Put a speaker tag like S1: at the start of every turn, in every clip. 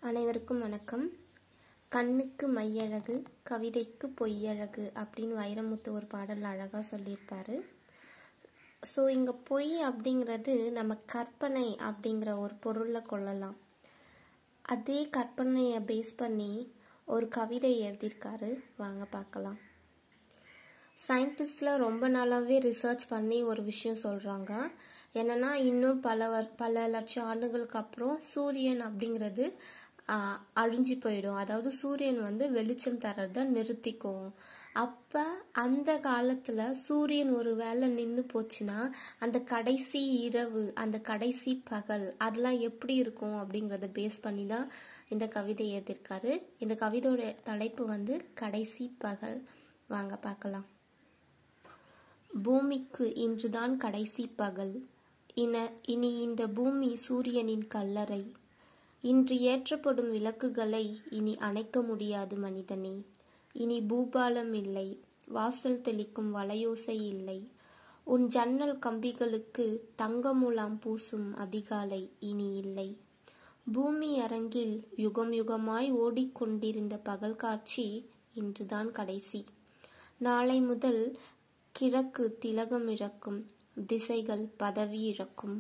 S1: அனைவருக்கும் வணக்கம் கண்ணுக்கு மையழகு கவிதைக்கு பொய்யழகு அப்படின்னு வைரமுத்து ஒரு பாடல் அழகாக சொல்லியிருப்பாரு ஸோ இங்கே பொய் அப்படிங்கிறது நம்ம கற்பனை அப்படிங்கிற ஒரு பொருளில் கொள்ளலாம் அதே கற்பனையை பேஸ் பண்ணி ஒரு கவிதை எழுதியிருக்காரு வாங்க பார்க்கலாம் சயின்டிஸ்டில் ரொம்ப நாளாகவே ரிசர்ச் பண்ணி ஒரு விஷயம் சொல்கிறாங்க என்னென்னா இன்னும் பல வர் பல லட்சம் ஆண்டுகளுக்கு அப்புறம் சூரியன் அப்படிங்கிறது ஆஹ், அழிஞ்சு போயிடும் அதாவது சூரியன் வந்து வெளிச்சம் தர்றத நிறுத்திக்கும் அப்போ அந்த காலத்தில் சூரியன் ஒரு வேளை நின்று போச்சுன்னா அந்த கடைசி இரவு அந்த கடைசி பகல் அதெல்லாம் எப்படி இருக்கும் அப்படிங்கிறத பேஸ் பண்ணி தான் இந்த கவிதை எழுதியிருக்காரு இந்த கவிதையோட தலைப்பு வந்து கடைசி பகல் வாங்க பார்க்கலாம் பூமிக்கு இன்றுதான் கடைசி பகல் இன இனி இந்த பூமி சூரியனின் கல்லறை இன்று ஏற்றப்படும் விளக்குகளை இனி அணைக்க முடியாது மனிதனே இனி பூபாலம் இல்லை வாசல் தெளிக்கும் வலையோசை இல்லை உன் ஜன்னல் கம்பிகளுக்கு தங்க முலாம் பூசும் அதிகாலை இனி இல்லை பூமி அரங்கில் யுகம் யுகமாய் ஓடிக்கொண்டிருந்த பகல் காட்சி இன்றுதான் கடைசி நாளை முதல் கிழக்கு திலகம் இழக்கும் திசைகள் பதவி இழக்கும்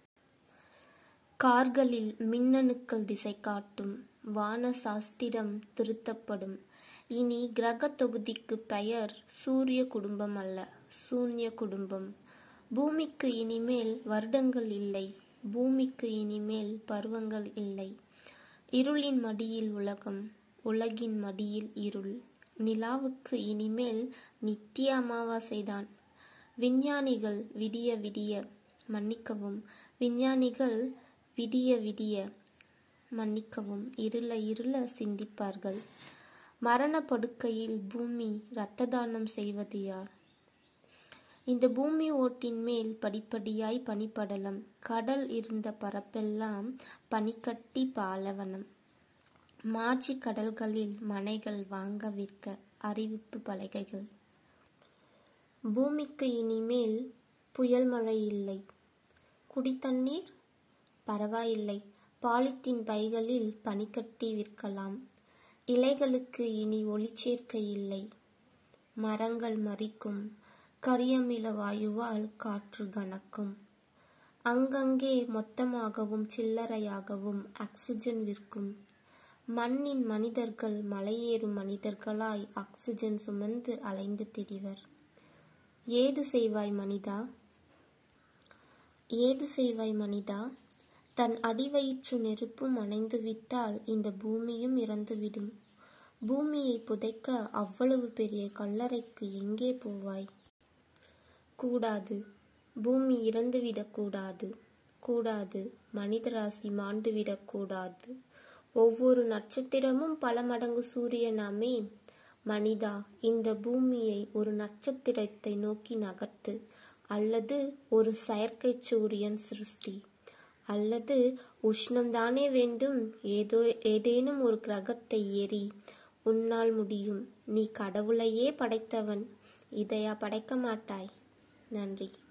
S1: கார்களில் மின்னணுக்கள் திசை காட்டும் வான சாஸ்திரம் திருத்தப்படும் இனி கிரக தொகுதிக்கு பெயர் சூரிய குடும்பம் அல்ல சூன்ய குடும்பம் பூமிக்கு இனிமேல் வருடங்கள் இல்லை பூமிக்கு இனிமேல் பருவங்கள் இல்லை இருளின் மடியில் உலகம் உலகின் மடியில் இருள் நிலாவுக்கு இனிமேல் நித்திய அமாவாசைதான் விஞ்ஞானிகள் விடிய விடிய மன்னிக்கவும் விஞ்ஞானிகள் விடிய விடிய மன்னிக்கவும் இருள இருள சிந்திப்பார்கள் மரண படுக்கையில் பூமி இரத்த தானம் செய்வது யார் இந்த பூமி ஓட்டின் மேல் படிப்படியாய் பனிப்படலம் கடல் இருந்த பரப்பெல்லாம் பனிக்கட்டி பாலவனம் மாஜி கடல்களில் மனைகள் வாங்க விற்க அறிவிப்பு பலகைகள் பூமிக்கு இனிமேல் புயல் மழை இல்லை குடித்தண்ணீர் பரவாயில்லை பாலித்தீன் பைகளில் பனிக்கட்டி விற்கலாம் இலைகளுக்கு இனி ஒளிச்சேர்க்கை இல்லை மரங்கள் மறிக்கும் கரியமில வாயுவால் காற்று கனக்கும் அங்கங்கே மொத்தமாகவும் சில்லறையாகவும் ஆக்சிஜன் விற்கும் மண்ணின் மனிதர்கள் மலையேறும் மனிதர்களாய் ஆக்சிஜன் சுமந்து அலைந்து திரிவர் ஏது செய்வாய் மனிதா ஏது செய்வாய் மனிதா தன் அடிவயிற்று நெருப்பும் அணைந்து விட்டால் இந்த பூமியும் இறந்துவிடும் பூமியை புதைக்க அவ்வளவு பெரிய கல்லறைக்கு எங்கே போவாய் கூடாது பூமி இறந்துவிடக் கூடாது கூடாது மனிதராசி மாண்டுவிடக் கூடாது ஒவ்வொரு நட்சத்திரமும் பல மடங்கு சூரியனாமே மனிதா இந்த பூமியை ஒரு நட்சத்திரத்தை நோக்கி நகர்த்து அல்லது ஒரு செயற்கை சூரியன் சிருஷ்டி அல்லது உஷ்ணம்தானே வேண்டும் ஏதோ ஏதேனும் ஒரு கிரகத்தை எரி உன்னால் முடியும் நீ கடவுளையே படைத்தவன் இதையா படைக்க மாட்டாய் நன்றி